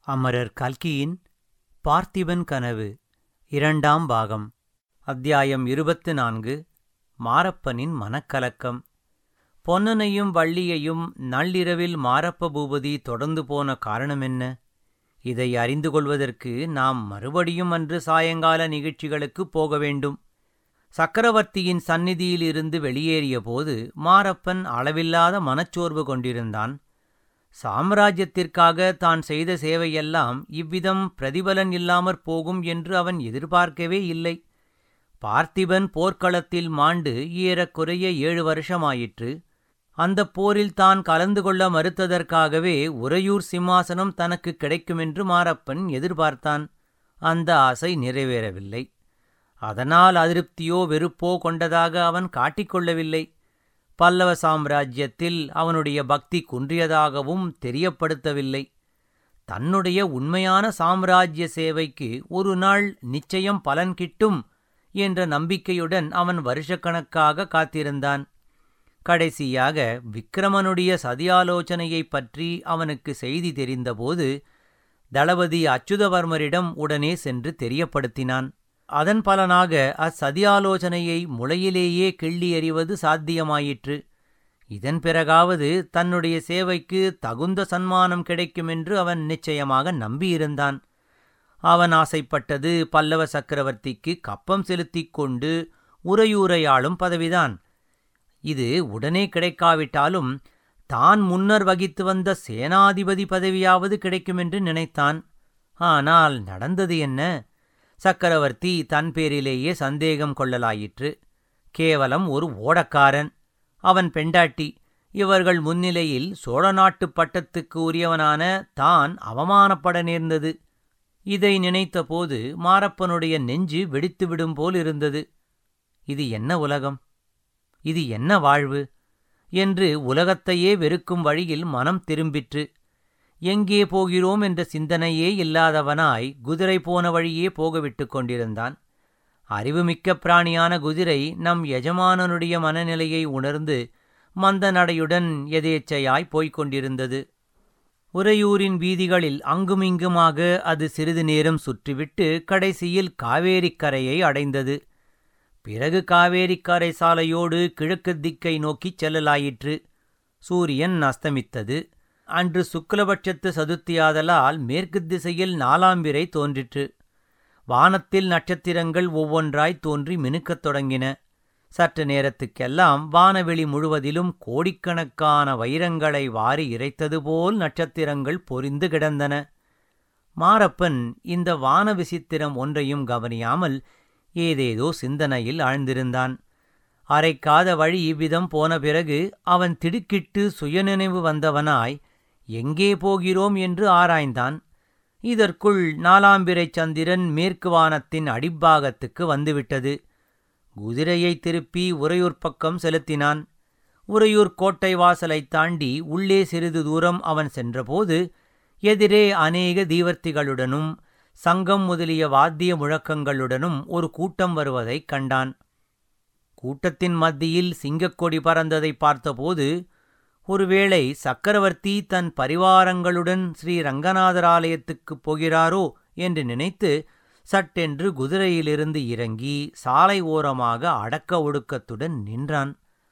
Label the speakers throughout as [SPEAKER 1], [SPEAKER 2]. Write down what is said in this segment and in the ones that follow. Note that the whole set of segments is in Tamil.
[SPEAKER 1] அமரர் கல்கியின் பார்த்திபன் கனவு இரண்டாம் பாகம் அத்தியாயம் இருபத்து நான்கு மாரப்பனின் மனக்கலக்கம் பொன்னனையும் வள்ளியையும் நள்ளிரவில் மாரப்ப பூபதி தொடர்ந்து போன காரணமென்ன இதை அறிந்து கொள்வதற்கு நாம் மறுபடியும் அன்று சாயங்கால நிகழ்ச்சிகளுக்குப் போக வேண்டும் சக்கரவர்த்தியின் சந்நிதியில் இருந்து வெளியேறியபோது மாரப்பன் அளவில்லாத மனச்சோர்வு கொண்டிருந்தான் சாம்ராஜ்யத்திற்காக தான் செய்த சேவையெல்லாம் இவ்விதம் பிரதிபலன் இல்லாமற் போகும் என்று அவன் எதிர்பார்க்கவே இல்லை பார்த்திபன் போர்க்களத்தில் மாண்டு ஏறக்குறைய ஏழு வருஷமாயிற்று அந்தப் போரில் தான் கலந்து கொள்ள மறுத்ததற்காகவே உறையூர் சிம்மாசனம் தனக்கு கிடைக்குமென்று மாரப்பன் எதிர்பார்த்தான் அந்த ஆசை நிறைவேறவில்லை அதனால் அதிருப்தியோ வெறுப்போ கொண்டதாக அவன் காட்டிக்கொள்ளவில்லை பல்லவ சாம்ராஜ்யத்தில் அவனுடைய பக்தி குன்றியதாகவும் தெரியப்படுத்தவில்லை தன்னுடைய உண்மையான சாம்ராஜ்ய சேவைக்கு ஒரு நாள் நிச்சயம் பலன் கிட்டும் என்ற நம்பிக்கையுடன் அவன் வருஷக்கணக்காக காத்திருந்தான் கடைசியாக விக்கிரமனுடைய சதியாலோசனையைப் பற்றி அவனுக்கு செய்தி தெரிந்தபோது தளபதி அச்சுதவர்மரிடம் உடனே சென்று தெரியப்படுத்தினான் அதன் பலனாக அச்சதியாலோசனையை முளையிலேயே கிள்ளி எறிவது சாத்தியமாயிற்று இதன் பிறகாவது தன்னுடைய சேவைக்கு தகுந்த சன்மானம் கிடைக்குமென்று அவன் நிச்சயமாக நம்பியிருந்தான் அவன் ஆசைப்பட்டது பல்லவ சக்கரவர்த்திக்கு கப்பம் செலுத்திக் கொண்டு உறையூரையாளும் பதவிதான் இது உடனே கிடைக்காவிட்டாலும் தான் முன்னர் வகித்து வந்த சேனாதிபதி பதவியாவது கிடைக்குமென்று நினைத்தான் ஆனால் நடந்தது என்ன சக்கரவர்த்தி தன் பேரிலேயே சந்தேகம் கொள்ளலாயிற்று கேவலம் ஒரு ஓடக்காரன் அவன் பெண்டாட்டி இவர்கள் முன்னிலையில் சோழ நாட்டுப் பட்டத்துக்கு உரியவனான தான் அவமானப்பட நேர்ந்தது இதை நினைத்தபோது மாரப்பனுடைய நெஞ்சு வெடித்துவிடும் போல் இருந்தது இது என்ன உலகம் இது என்ன வாழ்வு என்று உலகத்தையே வெறுக்கும் வழியில் மனம் திரும்பிற்று எங்கே போகிறோம் என்ற சிந்தனையே இல்லாதவனாய் குதிரை போன வழியே போகவிட்டுக் கொண்டிருந்தான் அறிவுமிக்க பிராணியான குதிரை நம் எஜமானனுடைய மனநிலையை உணர்ந்து மந்த நடையுடன் எதேச்சையாய் போய்க் கொண்டிருந்தது உறையூரின் வீதிகளில் அங்குமிங்குமாக அது சிறிது நேரம் சுற்றிவிட்டு கடைசியில் காவேரிக்கரையை அடைந்தது பிறகு காவேரிக்கரை சாலையோடு கிழக்கு திக்கை நோக்கிச் செல்லலாயிற்று சூரியன் அஸ்தமித்தது அன்று சுக்லபட்சத்து சதுர்த்தியாதலால் மேற்கு திசையில் நாலாம்பிரை தோன்றிற்று வானத்தில் நட்சத்திரங்கள் ஒவ்வொன்றாய் தோன்றி மினுக்கத் தொடங்கின சற்று நேரத்துக்கெல்லாம் வானவெளி முழுவதிலும் கோடிக்கணக்கான வைரங்களை வாரி இறைத்தது போல் நட்சத்திரங்கள் பொரிந்து கிடந்தன மாரப்பன் இந்த வான விசித்திரம் ஒன்றையும் கவனியாமல் ஏதேதோ சிந்தனையில் ஆழ்ந்திருந்தான் அரைக்காத வழி இவ்விதம் போன பிறகு அவன் திடுக்கிட்டு சுயநினைவு வந்தவனாய் எங்கே போகிறோம் என்று ஆராய்ந்தான் இதற்குள் நாலாம்பிரை சந்திரன் மேற்கு வானத்தின் அடிப்பாகத்துக்கு வந்துவிட்டது குதிரையை திருப்பி உறையூர் பக்கம் செலுத்தினான் உறையூர் கோட்டை வாசலைத் தாண்டி உள்ளே சிறிது தூரம் அவன் சென்றபோது எதிரே அநேக தீவர்த்திகளுடனும் சங்கம் முதலிய வாத்திய முழக்கங்களுடனும் ஒரு கூட்டம் வருவதைக் கண்டான் கூட்டத்தின் மத்தியில் சிங்கக்கொடி பறந்ததை பார்த்தபோது ஒருவேளை சக்கரவர்த்தி தன் பரிவாரங்களுடன் ஸ்ரீ ரங்கநாதர் ஆலயத்துக்குப் போகிறாரோ என்று நினைத்து சட்டென்று குதிரையிலிருந்து இறங்கி சாலை ஓரமாக அடக்க ஒடுக்கத்துடன் நின்றான்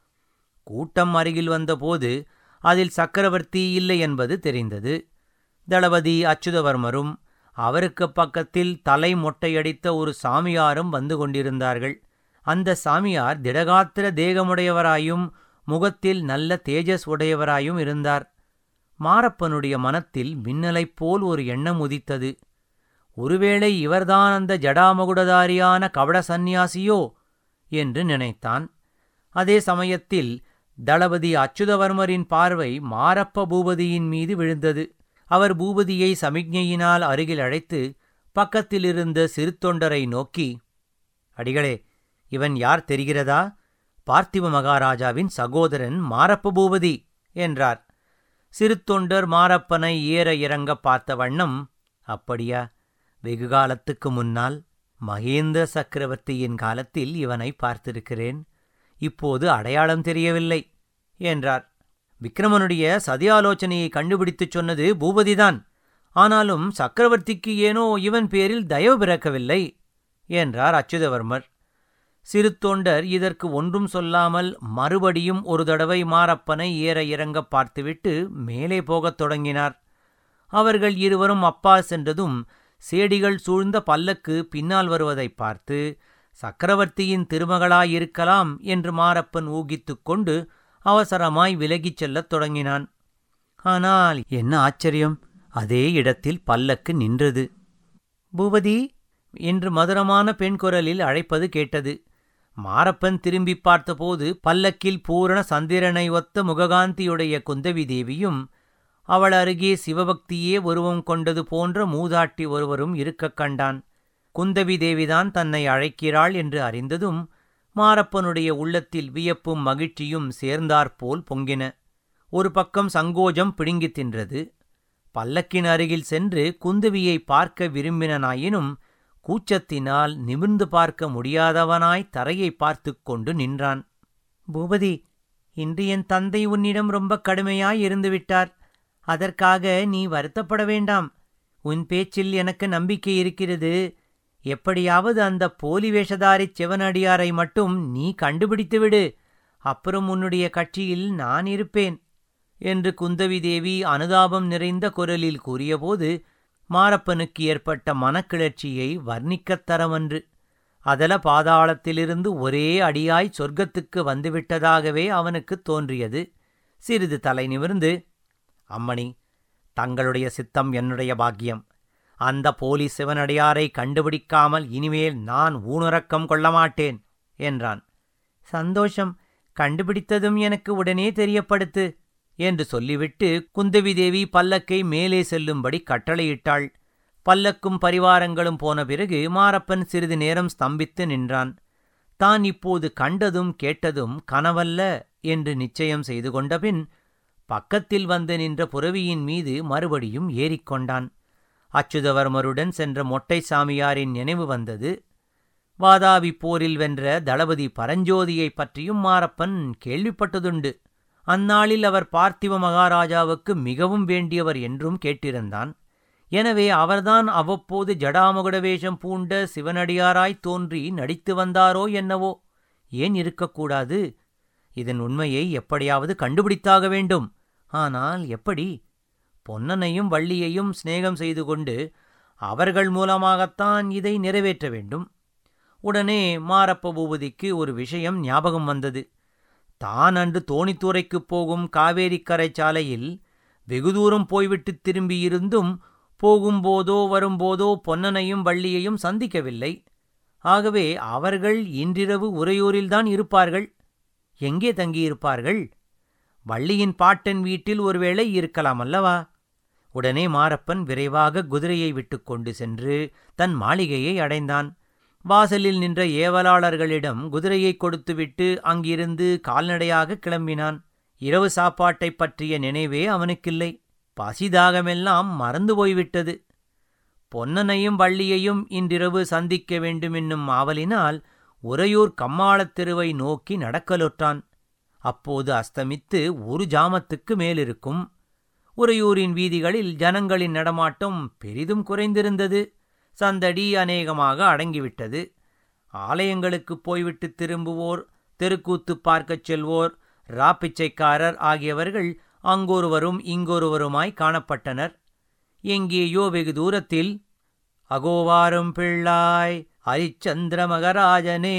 [SPEAKER 1] கூட்டம் அருகில் வந்தபோது அதில் சக்கரவர்த்தி இல்லை என்பது தெரிந்தது தளபதி அச்சுதவர்மரும் அவருக்கு பக்கத்தில் தலை மொட்டையடித்த ஒரு சாமியாரும் வந்து கொண்டிருந்தார்கள் அந்த சாமியார் திடகாத்திர தேகமுடையவராயும் முகத்தில் நல்ல தேஜஸ் உடையவராயும் இருந்தார் மாரப்பனுடைய மனத்தில் மின்னலைப் போல் ஒரு எண்ணம் உதித்தது ஒருவேளை இவர்தான் அந்த ஜடாமகுடதாரியான கவட சந்நியாசியோ என்று நினைத்தான் அதே சமயத்தில் தளபதி அச்சுதவர்மரின் பார்வை மாரப்ப பூபதியின் மீது விழுந்தது அவர் பூபதியை சமிக்ஞையினால் அருகில் அழைத்து பக்கத்திலிருந்த சிறு தொண்டரை நோக்கி அடிகளே இவன் யார் தெரிகிறதா பார்த்திப மகாராஜாவின் சகோதரன் மாரப்ப பூபதி என்றார் சிறு தொண்டர் மாரப்பனை ஏற இறங்க பார்த்த வண்ணம் அப்படியா வெகு காலத்துக்கு முன்னால் மகேந்திர சக்கரவர்த்தியின் காலத்தில் இவனை பார்த்திருக்கிறேன் இப்போது அடையாளம் தெரியவில்லை என்றார் விக்ரமனுடைய சதியாலோசனையை கண்டுபிடித்துச் சொன்னது பூபதிதான் ஆனாலும் சக்கரவர்த்திக்கு ஏனோ இவன் பேரில் தயவு பிறக்கவில்லை என்றார் அச்சுதவர்மர் சிறு தொண்டர் இதற்கு ஒன்றும் சொல்லாமல் மறுபடியும் ஒரு தடவை மாரப்பனை ஏற இறங்க பார்த்துவிட்டு மேலே போகத் தொடங்கினார் அவர்கள் இருவரும் அப்பா சென்றதும் சேடிகள் சூழ்ந்த பல்லக்கு பின்னால் வருவதைப் பார்த்து சக்கரவர்த்தியின் திருமகளாயிருக்கலாம் என்று மாரப்பன் ஊகித்துக் கொண்டு அவசரமாய் விலகிச் செல்லத் தொடங்கினான் ஆனால் என்ன ஆச்சரியம் அதே இடத்தில் பல்லக்கு நின்றது பூபதி என்று மதுரமான பெண் குரலில் அழைப்பது கேட்டது மாரப்பன் திரும்பி பார்த்தபோது பல்லக்கில் பூரண சந்திரனை ஒத்த முககாந்தியுடைய குந்தவி தேவியும் அவள் அருகே சிவபக்தியே உருவம் கொண்டது போன்ற மூதாட்டி ஒருவரும் இருக்கக் கண்டான் குந்தவி தேவிதான் தன்னை அழைக்கிறாள் என்று அறிந்ததும் மாரப்பனுடைய உள்ளத்தில் வியப்பும் மகிழ்ச்சியும் சேர்ந்தாற்போல் பொங்கின ஒரு பக்கம் சங்கோஜம் பிடுங்கித் தின்றது பல்லக்கின் அருகில் சென்று குந்தவியை பார்க்க விரும்பினாயினும் கூச்சத்தினால் நிமிர்ந்து பார்க்க முடியாதவனாய் தரையை பார்த்துக் கொண்டு நின்றான் பூபதி இன்று என் தந்தை உன்னிடம் ரொம்ப கடுமையாய் இருந்துவிட்டார் அதற்காக நீ வருத்தப்பட வேண்டாம் உன் பேச்சில் எனக்கு நம்பிக்கை இருக்கிறது எப்படியாவது அந்த போலி வேஷதாரிச் சிவனடியாரை மட்டும் நீ கண்டுபிடித்துவிடு அப்புறம் உன்னுடைய கட்சியில் நான் இருப்பேன் என்று குந்தவி தேவி அனுதாபம் நிறைந்த குரலில் கூறியபோது மாரப்பனுக்கு ஏற்பட்ட மனக்கிளர்ச்சியை வர்ணிக்கத் தரமன்று அதல பாதாளத்திலிருந்து ஒரே அடியாய் சொர்க்கத்துக்கு வந்துவிட்டதாகவே அவனுக்குத் தோன்றியது சிறிது தலை நிமிர்ந்து அம்மணி தங்களுடைய சித்தம் என்னுடைய பாக்கியம் அந்த போலி சிவனடியாரை கண்டுபிடிக்காமல் இனிமேல் நான் ஊனுறக்கம் கொள்ள மாட்டேன் என்றான் சந்தோஷம் கண்டுபிடித்ததும் எனக்கு உடனே தெரியப்படுத்து என்று சொல்லிவிட்டு குந்தவி தேவி பல்லக்கை மேலே செல்லும்படி கட்டளையிட்டாள் பல்லக்கும் பரிவாரங்களும் போன பிறகு மாரப்பன் சிறிது நேரம் ஸ்தம்பித்து நின்றான் தான் இப்போது கண்டதும் கேட்டதும் கனவல்ல என்று நிச்சயம் செய்து கொண்டபின் பக்கத்தில் வந்து நின்ற புரவியின் மீது மறுபடியும் ஏறிக்கொண்டான் அச்சுதவர்மருடன் சென்ற மொட்டை சாமியாரின் நினைவு வந்தது வாதாபி போரில் வென்ற தளபதி பரஞ்சோதியைப் பற்றியும் மாரப்பன் கேள்விப்பட்டதுண்டு அந்நாளில் அவர் பார்த்திவ மகாராஜாவுக்கு மிகவும் வேண்டியவர் என்றும் கேட்டிருந்தான் எனவே அவர்தான் அவ்வப்போது ஜடாமுகுட வேஷம் பூண்ட சிவனடியாராய் தோன்றி நடித்து வந்தாரோ என்னவோ ஏன் இருக்கக்கூடாது இதன் உண்மையை எப்படியாவது கண்டுபிடித்தாக வேண்டும் ஆனால் எப்படி பொன்னனையும் வள்ளியையும் சிநேகம் செய்து கொண்டு அவர்கள் மூலமாகத்தான் இதை நிறைவேற்ற வேண்டும் உடனே மாரப்ப பூபதிக்கு ஒரு விஷயம் ஞாபகம் வந்தது தான் அன்று தோணித்துறைக்குப் போகும் காவேரிக்கரை சாலையில் வெகு தூரம் போய்விட்டு திரும்பியிருந்தும் போகும்போதோ வரும்போதோ பொன்னனையும் வள்ளியையும் சந்திக்கவில்லை ஆகவே அவர்கள் இன்றிரவு உறையூரில்தான் இருப்பார்கள் எங்கே தங்கியிருப்பார்கள் வள்ளியின் பாட்டன் வீட்டில் ஒருவேளை இருக்கலாம் அல்லவா உடனே மாரப்பன் விரைவாக குதிரையை விட்டுக்கொண்டு சென்று தன் மாளிகையை அடைந்தான் வாசலில் நின்ற ஏவலாளர்களிடம் குதிரையை கொடுத்துவிட்டு அங்கிருந்து கால்நடையாக கிளம்பினான் இரவு சாப்பாட்டைப் பற்றிய நினைவே அவனுக்கில்லை பசிதாகமெல்லாம் மறந்து போய்விட்டது பொன்னனையும் வள்ளியையும் இன்றிரவு சந்திக்க வேண்டுமென்னும் ஆவலினால் உறையூர் கம்மாளத் தெருவை நோக்கி நடக்கலுற்றான் அப்போது அஸ்தமித்து ஒரு ஜாமத்துக்கு மேலிருக்கும் உறையூரின் வீதிகளில் ஜனங்களின் நடமாட்டம் பெரிதும் குறைந்திருந்தது சந்தடி அநேகமாக அடங்கிவிட்டது ஆலயங்களுக்குப் போய்விட்டு திரும்புவோர் தெருக்கூத்து பார்க்கச் செல்வோர் ராப்பிச்சைக்காரர் ஆகியவர்கள் அங்கொருவரும் இங்கொருவருமாய் காணப்பட்டனர் எங்கேயோ வெகு தூரத்தில் அகோவாரும் பிள்ளாய் ஹரிச்சந்திர மகராஜனே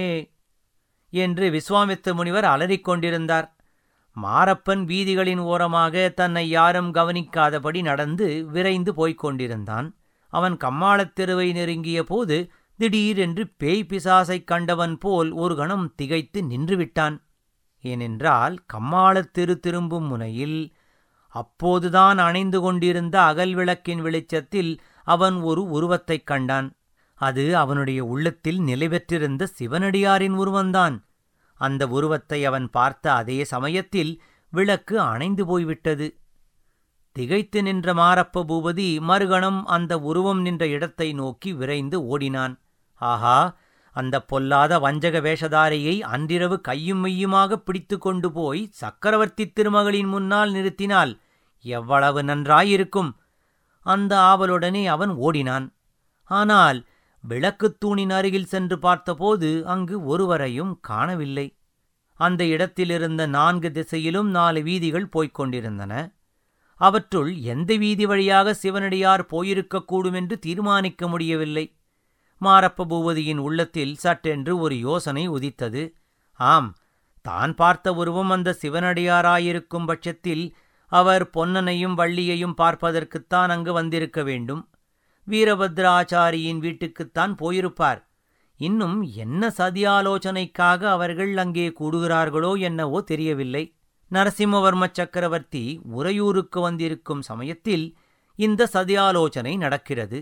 [SPEAKER 1] என்று விஸ்வாமித்த முனிவர் அலறிக் கொண்டிருந்தார் மாரப்பன் வீதிகளின் ஓரமாக தன்னை யாரும் கவனிக்காதபடி நடந்து விரைந்து போய்க் கொண்டிருந்தான் அவன் கம்மாளத் தெருவை நெருங்கிய போது திடீரென்று பேய் பிசாசைக் கண்டவன் போல் ஒரு கணம் திகைத்து நின்றுவிட்டான் ஏனென்றால் கம்மாளத் தெரு திரும்பும் முனையில் அப்போதுதான் அணைந்து கொண்டிருந்த அகல் விளக்கின் வெளிச்சத்தில் அவன் ஒரு உருவத்தைக் கண்டான் அது அவனுடைய உள்ளத்தில் நிலைபெற்றிருந்த சிவனடியாரின் உருவந்தான் அந்த உருவத்தை அவன் பார்த்த அதே சமயத்தில் விளக்கு அணைந்து போய்விட்டது திகைத்து நின்ற மாரப்ப பூபதி மறுகணம் அந்த உருவம் நின்ற இடத்தை நோக்கி விரைந்து ஓடினான் ஆஹா அந்த பொல்லாத வஞ்சக வேஷதாரியை அன்றிரவு கையும் மெய்யுமாக பிடித்து கொண்டு போய் சக்கரவர்த்தி திருமகளின் முன்னால் நிறுத்தினால் எவ்வளவு நன்றாயிருக்கும் அந்த ஆவலுடனே அவன் ஓடினான் ஆனால் விளக்குத் தூணின் அருகில் சென்று பார்த்தபோது அங்கு ஒருவரையும் காணவில்லை அந்த இடத்திலிருந்த நான்கு திசையிலும் நாலு வீதிகள் போய்க் கொண்டிருந்தன அவற்றுள் எந்த வீதி வழியாக சிவனடியார் போயிருக்கக்கூடும் என்று தீர்மானிக்க முடியவில்லை மாரப்ப பூபதியின் உள்ளத்தில் சட்டென்று ஒரு யோசனை உதித்தது ஆம் தான் பார்த்த உருவம் அந்த சிவனடியாராயிருக்கும் பட்சத்தில் அவர் பொன்னனையும் வள்ளியையும் பார்ப்பதற்குத்தான் அங்கு வந்திருக்க வேண்டும் வீரபத்ராச்சாரியின் வீட்டுக்குத்தான் போயிருப்பார் இன்னும் என்ன சதியாலோசனைக்காக அவர்கள் அங்கே கூடுகிறார்களோ என்னவோ தெரியவில்லை நரசிம்மவர்ம சக்கரவர்த்தி உறையூருக்கு வந்திருக்கும் சமயத்தில் இந்த சதியாலோசனை நடக்கிறது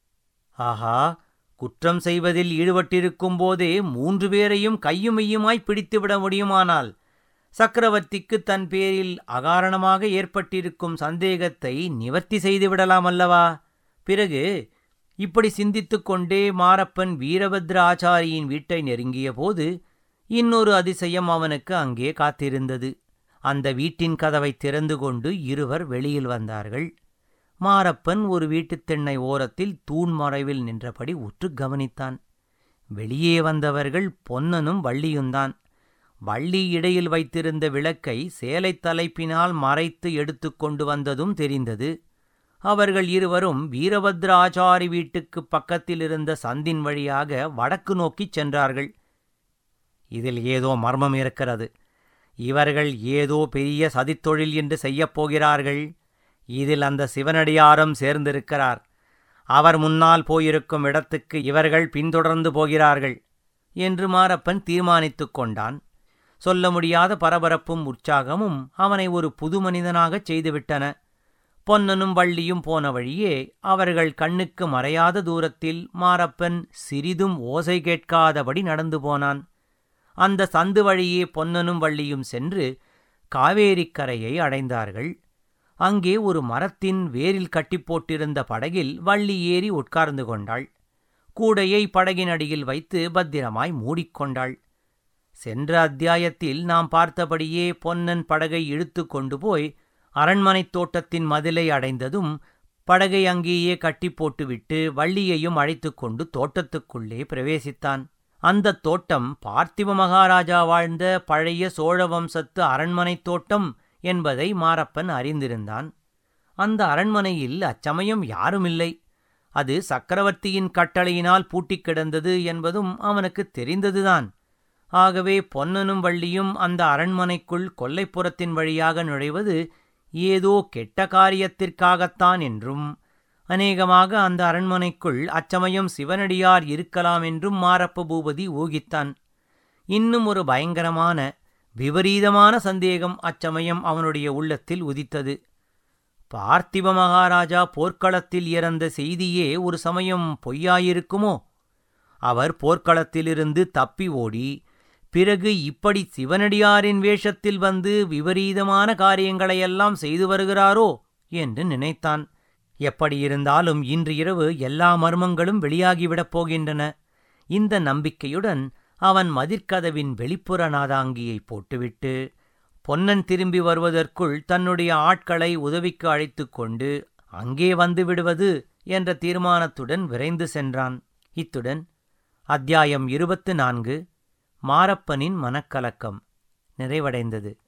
[SPEAKER 1] ஆஹா குற்றம் செய்வதில் ஈடுபட்டிருக்கும் போதே மூன்று பேரையும் கையுமையுமாய் பிடித்துவிட முடியுமானால் சக்கரவர்த்திக்கு தன் பேரில் அகாரணமாக ஏற்பட்டிருக்கும் சந்தேகத்தை நிவர்த்தி செய்துவிடலாம் அல்லவா பிறகு இப்படி சிந்தித்துக் கொண்டே மாரப்பன் வீரபத்ர ஆச்சாரியின் வீட்டை நெருங்கிய போது இன்னொரு அதிசயம் அவனுக்கு அங்கே காத்திருந்தது அந்த வீட்டின் கதவை திறந்து கொண்டு இருவர் வெளியில் வந்தார்கள் மாரப்பன் ஒரு வீட்டுத் திண்ணை ஓரத்தில் தூண் மறைவில் நின்றபடி உற்று கவனித்தான் வெளியே வந்தவர்கள் பொன்னனும் வள்ளியுந்தான் வள்ளி இடையில் வைத்திருந்த விளக்கை சேலைத் தலைப்பினால் மறைத்து எடுத்துக்கொண்டு வந்ததும் தெரிந்தது அவர்கள் இருவரும் வீரபத்ர ஆச்சாரி வீட்டுக்குப் பக்கத்தில் இருந்த சந்தின் வழியாக வடக்கு நோக்கிச் சென்றார்கள் இதில் ஏதோ மர்மம் இருக்கிறது இவர்கள் ஏதோ பெரிய சதித்தொழில் என்று செய்யப் போகிறார்கள் இதில் அந்த சிவனடியாரும் சேர்ந்திருக்கிறார் அவர் முன்னால் போயிருக்கும் இடத்துக்கு இவர்கள் பின்தொடர்ந்து போகிறார்கள் என்று மாரப்பன் தீர்மானித்துக் கொண்டான் சொல்ல முடியாத பரபரப்பும் உற்சாகமும் அவனை ஒரு புது மனிதனாகச் செய்துவிட்டன பொன்னனும் வள்ளியும் போன வழியே அவர்கள் கண்ணுக்கு மறையாத தூரத்தில் மாரப்பன் சிறிதும் ஓசை கேட்காதபடி நடந்து போனான் அந்த சந்து வழியே பொன்னனும் வள்ளியும் சென்று காவேரிக் கரையை அடைந்தார்கள் அங்கே ஒரு மரத்தின் வேரில் கட்டிப் போட்டிருந்த படகில் வள்ளி ஏறி உட்கார்ந்து கொண்டாள் கூடையை படகின் அடியில் வைத்து பத்திரமாய் மூடிக்கொண்டாள் சென்ற அத்தியாயத்தில் நாம் பார்த்தபடியே பொன்னன் படகை இழுத்து கொண்டு போய் அரண்மனைத் தோட்டத்தின் மதிலை அடைந்ததும் படகை அங்கேயே கட்டி போட்டுவிட்டு வள்ளியையும் அழைத்துக் கொண்டு தோட்டத்துக்குள்ளே பிரவேசித்தான் அந்த தோட்டம் பார்த்திப மகாராஜா வாழ்ந்த பழைய சோழ வம்சத்து அரண்மனைத் தோட்டம் என்பதை மாரப்பன் அறிந்திருந்தான் அந்த அரண்மனையில் அச்சமயம் யாருமில்லை அது சக்கரவர்த்தியின் கட்டளையினால் பூட்டிக் கிடந்தது என்பதும் அவனுக்கு தெரிந்ததுதான் ஆகவே பொன்னனும் வள்ளியும் அந்த அரண்மனைக்குள் கொல்லைப்புறத்தின் வழியாக நுழைவது ஏதோ கெட்ட காரியத்திற்காகத்தான் என்றும் அநேகமாக அந்த அரண்மனைக்குள் அச்சமயம் சிவனடியார் இருக்கலாம் என்றும் மாரப்ப பூபதி ஊகித்தான் இன்னும் ஒரு பயங்கரமான விபரீதமான சந்தேகம் அச்சமயம் அவனுடைய உள்ளத்தில் உதித்தது பார்த்திப மகாராஜா போர்க்களத்தில் இறந்த செய்தியே ஒரு சமயம் பொய்யாயிருக்குமோ அவர் போர்க்களத்திலிருந்து தப்பி ஓடி பிறகு இப்படி சிவனடியாரின் வேஷத்தில் வந்து விபரீதமான காரியங்களையெல்லாம் செய்து வருகிறாரோ என்று நினைத்தான் எப்படியிருந்தாலும் இன்று இரவு எல்லா மர்மங்களும் வெளியாகிவிடப் போகின்றன இந்த நம்பிக்கையுடன் அவன் மதிர்க்கதவின் வெளிப்புற நாதாங்கியை போட்டுவிட்டு பொன்னன் திரும்பி வருவதற்குள் தன்னுடைய ஆட்களை உதவிக்கு அழைத்துக் கொண்டு அங்கே வந்து விடுவது என்ற தீர்மானத்துடன் விரைந்து சென்றான் இத்துடன் அத்தியாயம் இருபத்து நான்கு மாரப்பனின் மனக்கலக்கம் நிறைவடைந்தது